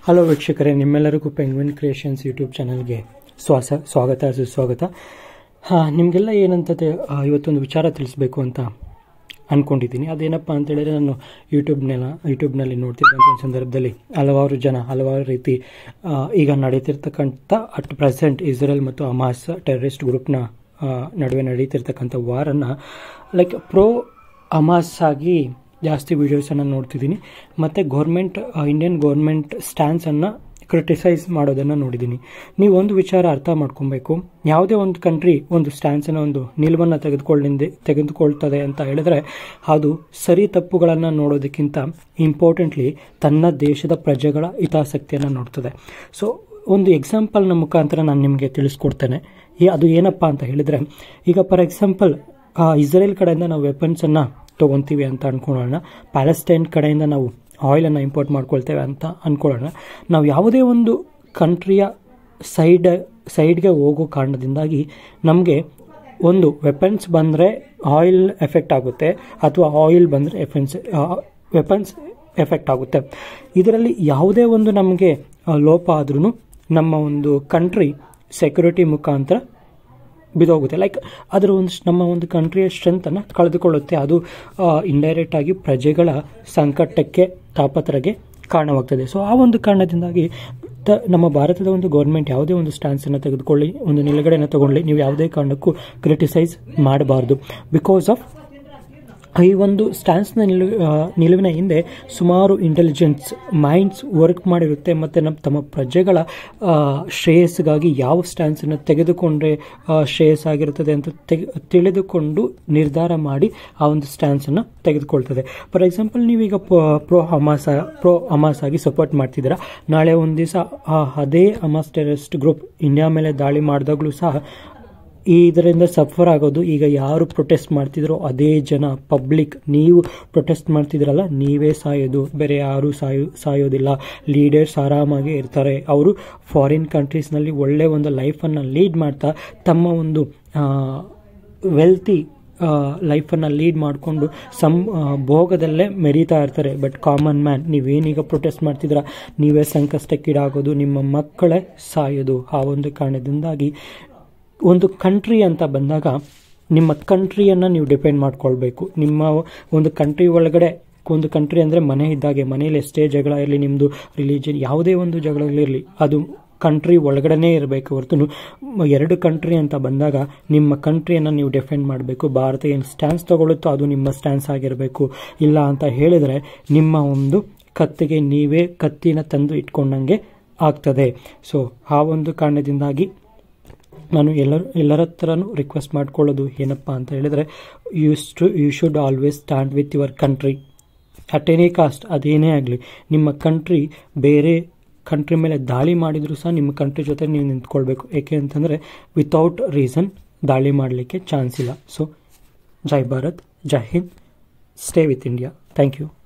hello ವೀಕ್ಷಕರೇ ನಿಮ್ಮೆಲ್ಲರಿಗೂ penguin creations YouTube ಚಾನಲ್ಗೆ ಸ್ವಾಸ ಸ್ವಾಗತ ಸುಸ್ವಾಗತ ಹಾಂ ನಿಮಗೆಲ್ಲ ಏನಂತದೆ ಆ, ಇವತ್ತೊಂದು ವಿಚಾರ ತಿಳಿಸ್ಬೇಕು ಅಂತ ಅಂದ್ಕೊಂಡಿದ್ದೀನಿ ಅದೇನಪ್ಪ ಅಂತ ಹೇಳಿದ್ರೆ ನಾನು ಯೂಟ್ಯೂಬ್ನೆಲ್ಲ ಯೂಟ್ಯೂಬ್ನಲ್ಲಿ ನೋಡ್ತಿದ್ದಂಥ ಒಂದು ಸಂದರ್ಭದಲ್ಲಿ ಹಲವಾರು ಜನ ಹಲವಾರು ರೀತಿ ಆ, ಈಗ ನಡೀತಿರ್ತಕ್ಕಂಥ ಅಟ್ ಪ್ರೆಸೆಂಟ್ ಇಸ್ರೇಲ್ ಮತ್ತು ಹಮಾಸ್ ಟೆರರಿಸ್ಟ್ ಗ್ರೂಪ್ನ ಆ, ನಡುವೆ ನಡೀತಿರ್ತಕ್ಕಂಥ ವಾರನ್ನು ಲೈಕ್ ಪ್ರೋ ಹಮಾಸ್ ಆಗಿ ಜಾಸ್ತಿ ವೀಡಿಯೋಸನ್ನು ನೋಡ್ತಿದ್ದೀನಿ ಮತ್ತು ಗೌರ್ಮೆಂಟ್ ಇಂಡಿಯನ್ ಗೌರ್ಮೆಂಟ್ ಸ್ಟ್ಯಾನ್ಸನ್ನು ಕ್ರಿಟಿಸೈಸ್ ಮಾಡೋದನ್ನು ನೋಡಿದ್ದೀನಿ ನೀವು ಒಂದು ವಿಚಾರ ಅರ್ಥ ಮಾಡ್ಕೊಬೇಕು ಯಾವುದೇ ಒಂದು ಕಂಟ್ರಿ ಒಂದು ಸ್ಟ್ಯಾನ್ಸನ್ನು ಒಂದು ನಿಲುವನ್ನು ತೆಗೆದುಕೊಳ್ಳಿಂದೆ ತೆಗೆದುಕೊಳ್ತದೆ ಅಂತ ಹೇಳಿದ್ರೆ ಅದು ಸರಿ ತಪ್ಪುಗಳನ್ನು ನೋಡೋದಕ್ಕಿಂತ ಇಂಪಾರ್ಟೆಂಟ್ಲಿ ತನ್ನ ದೇಶದ ಪ್ರಜೆಗಳ ಹಿತಾಸಕ್ತಿಯನ್ನು ನೋಡ್ತದೆ ಸೊ ಒಂದು ಎಕ್ಸಾಂಪಲ್ನ ಮುಖಾಂತರ ನಾನು ನಿಮಗೆ ತಿಳಿಸ್ಕೊಡ್ತೇನೆ ಈ ಅದು ಏನಪ್ಪ ಅಂತ ಹೇಳಿದರೆ ಈಗ ಫಾರ್ ಎಕ್ಸಾಂಪಲ್ ಇಸ್ರೇಲ್ ಕಡೆಯಿಂದ ನಾವು ವೆಪನ್ಸನ್ನು ತೊಗೊತೀವಿ ಅಂತ ಅಂದ್ಕೊಳ್ಳೋಣ ಪ್ಯಾಲೆಸ್ಟೈನ್ ಕಡೆಯಿಂದ ನಾವು ಆಯಿಲನ್ನು ಇಂಪೋರ್ಟ್ ಮಾಡ್ಕೊಳ್ತೇವೆ ಅಂತ ಅಂದ್ಕೊಳ್ಳೋಣ ನಾವು ಯಾವುದೇ ಒಂದು ಕಂಟ್ರಿಯ ಸೈಡ್ ಸೈಡ್ಗೆ ಹೋಗೋ ಕಾರಣದಿಂದಾಗಿ ನಮಗೆ ಒಂದು ವೆಪನ್ಸ್ ಬಂದರೆ ಆಯಿಲ್ ಎಫೆಕ್ಟ್ ಆಗುತ್ತೆ ಅಥವಾ ಆಯಿಲ್ ಬಂದರೆ ಎಫೆನ್ಸ್ ವೆಪನ್ಸ್ ಎಫೆಕ್ಟ್ ಆಗುತ್ತೆ ಇದರಲ್ಲಿ ಯಾವುದೇ ಒಂದು ನಮಗೆ ಆ, ಲೋಪ ಆದ್ರೂ ನಮ್ಮ ಒಂದು ಕಂಟ್ರಿ ಸೆಕ್ಯೂರಿಟಿ ಮುಖಾಂತರ ಬಿದೋಗುತ್ತೆ ಲೈಕ್ ಅದರ ಒಂದು ನಮ್ಮ ಒಂದು ಕಂಟ್ರಿಯ ಸ್ಟ್ರೆಂತನ್ನು ಕಳೆದುಕೊಳ್ಳುತ್ತೆ ಅದು ಇಂಡೈರೆಕ್ಟ್ ಆಗಿ ಪ್ರಜೆಗಳ ಸಂಕಟಕ್ಕೆ ತಾಪತ್ರಗೆ ಕಾರಣವಾಗ್ತದೆ ಸೊ ಆ ಒಂದು ಕಾರಣದಿಂದಾಗಿ ತ ನಮ್ಮ ಭಾರತದ ಒಂದು ಗೌರ್ಮೆಂಟ್ ಯಾವುದೇ ಒಂದು ಸ್ಟ್ಯಾನ್ಸನ್ನು ತೆಗೆದುಕೊಳ್ಳಿ ಒಂದು ನಿಲುಗಡೆಯನ್ನು ತಗೊಳ್ಳಿ ನೀವು ಯಾವುದೇ ಕಾರಣಕ್ಕೂ ಕ್ರಿಟಿಸೈಸ್ ಮಾಡಬಾರ್ದು ಬಿಕಾಸ್ ಆಫ್ ಈ ಒಂದು ಸ್ಟ್ಯಾನ್ಸ್ನ ನಿಲು ಆ, ನಿಲುವಿನ ಹಿಂದೆ ಸುಮಾರು ಇಂಟೆಲಿಜೆನ್ಸ್ ಮೈಂಡ್ಸ್ ವರ್ಕ್ ಮಾಡಿರುತ್ತೆ ಮತ್ತು ನಮ್ಮ ತಮ್ಮ ಪ್ರಜೆಗಳ ಆ, ಶ್ರೇಯಸ್ಸಿಗಾಗಿ ಯಾವ ಸ್ಟ್ಯಾನ್ಸನ್ನು ತೆಗೆದುಕೊಂಡ್ರೆ ಆ, ಶ್ರೇಯಸ್ಸಾಗಿರುತ್ತದೆ ಅಂತ ತೆಗೆ ತಿಳಿದುಕೊಂಡು ನಿರ್ಧಾರ ಮಾಡಿ ಆ ಒಂದು ಸ್ಟ್ಯಾನ್ಸನ್ನು ತೆಗೆದುಕೊಳ್ತದೆ ಫಾರ್ ಎಕ್ಸಾಂಪಲ್ ನೀವೀಗ ಪ್ರೋ ಹಮಾಸ ಪ್ರೋ ಹಮಾಸ್ ಆಗಿ ಸಪೋರ್ಟ್ ಮಾಡ್ತಿದ್ದೀರಾ ನಾಳೆ ಒಂದು ದಿವಸ ಅದೇ ಹಮಾಸ್ ಟೆರರಿಸ್ಟ್ ಗ್ರೂಪ್ ಇಂಡಿಯಾ ಮೇಲೆ ದಾಳಿ ಮಾಡಿದಾಗಲೂ ಸಹ ಈ ಇದರಿಂದ ಸಫರ್ ಆಗೋದು ಈಗ ಯಾರು ಪ್ರೊಟೆಸ್ಟ್ ಮಾಡ್ತಿದ್ರೋ ಅದೇ ಜನ ಪಬ್ಲಿಕ್ ನೀವು ಪ್ರೊಟೆಸ್ಟ್ ಮಾಡ್ತಿದ್ರಲ್ಲ ನೀವೇ ಸಾಯೋದು ಬೇರೆ ಯಾರೂ ಸಾಯೋ ಸಾಯೋದಿಲ್ಲ ಲೀಡರ್ಸ್ ಆರಾಮಾಗಿ ಇರ್ತಾರೆ ಅವರು ಫಾರಿನ್ ಕಂಟ್ರೀಸ್ನಲ್ಲಿ ಒಳ್ಳೆ ಒಂದು ಲೈಫನ್ನು ಲೀಡ್ ಮಾಡ್ತಾ ತಮ್ಮ ಒಂದು ವೆಲ್ತಿ ಲೈಫನ್ನು ಲೀಡ್ ಮಾಡಿಕೊಂಡು ಸಂ ಆ, ಭೋಗದಲ್ಲೇ ಮೆರೀತಾ ಇರ್ತಾರೆ ಬಟ್ ಕಾಮನ್ ಮ್ಯಾನ್ ನೀವೇನೀಗ ಪ್ರೊಟೆಸ್ಟ್ ಮಾಡ್ತಿದ್ರ ನೀವೇ ಸಂಕಷ್ಟಕ್ಕೀಡಾಗೋದು ನಿಮ್ಮ ಮಕ್ಕಳೇ ಸಾಯೋದು ಆ ಒಂದು ಕಾರಣದಿಂದಾಗಿ ಒಂದು ಕಂಟ್ರಿ ಅಂತ ಬಂದಾಗ ನಿಮ್ಮ ಕಂಟ್ರಿಯನ್ನು ನೀವು ಡಿಪೆಂಡ್ ಮಾಡ್ಕೊಳ್ಬೇಕು ನಿಮ್ಮ ಒಂದು ಕಂಟ್ರಿ ಒಳಗಡೆ ಒಂದು ಕಂಟ್ರಿ ಅಂದರೆ ಮನೆ ಇದ್ದಾಗೆ ಮನೇಲಿ ಎಷ್ಟೇ ಜಗಳ ಇರಲಿ ನಿಮ್ಮದು ರಿಲಿಜನ್ ಯಾವುದೇ ಒಂದು ಜಗಳಗಳಿರಲಿ ಅದು ಕಂಟ್ರಿ ಒಳಗಡೆನೇ ಇರಬೇಕು ಹೊರತು ಮ್- ಎರಡು ಕಂಟ್ರಿ ಅಂತ ಬಂದಾಗ ನಿಮ್ಮ ಕಂಟ್ರಿಯನ್ನು ನೀವು ಡಿಫೆಂಡ್ ಮಾಡಬೇಕು ಭಾರತ ಏನು ಸ್ಟ್ಯಾನ್ಸ್ ತಗೊಳ್ಳುತ್ತೋ ಅದು ನಿಮ್ಮ ಸ್ಟ್ಯಾನ್ಸ್ ಆಗಿರಬೇಕು ಇಲ್ಲ ಅಂತ ಹೇಳಿದರೆ ನಿಮ್ಮ ಒಂದು ಕತ್ತಿಗೆ ನೀವೇ ಕತ್ತಿನ ತಂದು ಇಟ್ಕೊಂಡಂಗೆ ಆಗ್ತದೆ ಸೊ ಆ ಒಂದು ಕಾರಣದಿಂದಾಗಿ ನಾನು ಎಲ್ಲರ ಎಲ್ಲರ ಹತ್ರನೂ ರಿಕ್ವೆಸ್ಟ್ ಮಾಡ್ಕೊಳ್ಳೋದು ಏನಪ್ಪ ಅಂತ ಹೇಳಿದರೆ ಯು ಸ್ಟು you should always stand with your country at any cost ಅದೇನೇ ಆಗಲಿ ನಿಮ್ಮ ಕಂಟ್ರಿ ಬೇರೆ ಕಂಟ್ರಿ ಮೇಲೆ ದಾಳಿ ಮಾಡಿದರೂ ಸಹ ನಿಮ್ಮ ಕಂಟ್ರಿ ಜೊತೆ ನೀವು ನಿಂತ್ಕೊಳ್ಬೇಕು ಏಕೆ ಅಂತಂದರೆ ವಿತೌಟ್ ರೀಸನ್ ದಾಳಿ ಮಾಡಲಿಕ್ಕೆ ಚಾನ್ಸ್ ಇಲ್ಲ so Jai Bharat Jai Hind stay with India thank you